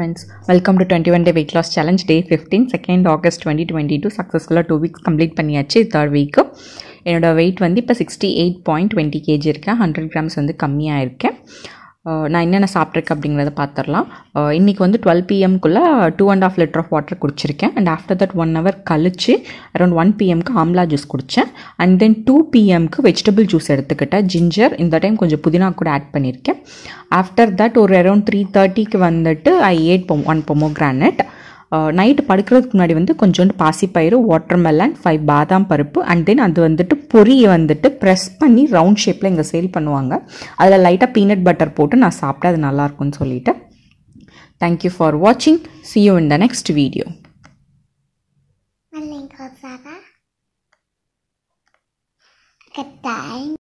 Friends welcome to twenty one day weight loss challenge day fifteen second August twenty twenty two சக்ஸஸ்ஃபுல்லாக two weeks complete பண்ணியாச்சு third week என்னோடய weight வந்து இப்போ sixty eight point twenty KG இருக்கேன் hundred grams வந்து கம்மியாக இருக்கேன் அஹ் நான் என்னென்ன சாப்பிட்ருக்கேன் அப்படிங்கிறத பார்த்துடலாம் அஹ் இன்னைக்கு வந்து டுவெல் பிஎம்குள்ளே two and half litre of water குடிச்சிருக்கேன் and after that one hour கழிச்சு அரௌண்ட் ஒன் பிஎம்க்கு ஆம்லா ஜூஸ் குடித்தேன் அண்ட் தென் டூ பிஎம்க்கு வெஜிடபிள் ஜூஸ் எடுத்துக்கிட்டேன் ஜிஞ்சர் இந்த டைம் கொஞ்சம் புதினா கூட ஆட் பண்ணியிருக்கேன் ஆஃப்டர் தட் ஒரு அரௌண்ட் த்ரீ தேர்ட்டிக்கு வந்துட்டு I ate pom one pomegranate night படுக்கிறதுக்கு முன்னாடி வந்து கொஞ்சோண்டு பாசிப்பயிறு வாட்டர்மெலன் ஃபைவ் பாதாம் பருப்பு அண்ட் தென் அது வந்துட்டு பொரியை வந்துட்டு ப்ரெஸ் பண்ணி ரவுண்ட் ஷேப்பில் இங்கே சேல் பண்ணுவாங்க அதில் லைட்டாக பீனட் பட்டர் போட்டு நான் சாப்பிட்டேன் அது நல்லாயிருக்கும்னு சொல்லிட்டு தேங்க்யூ ஃபார் வாட்சிங் see you in the next video Maling ko, Sarah. Katay.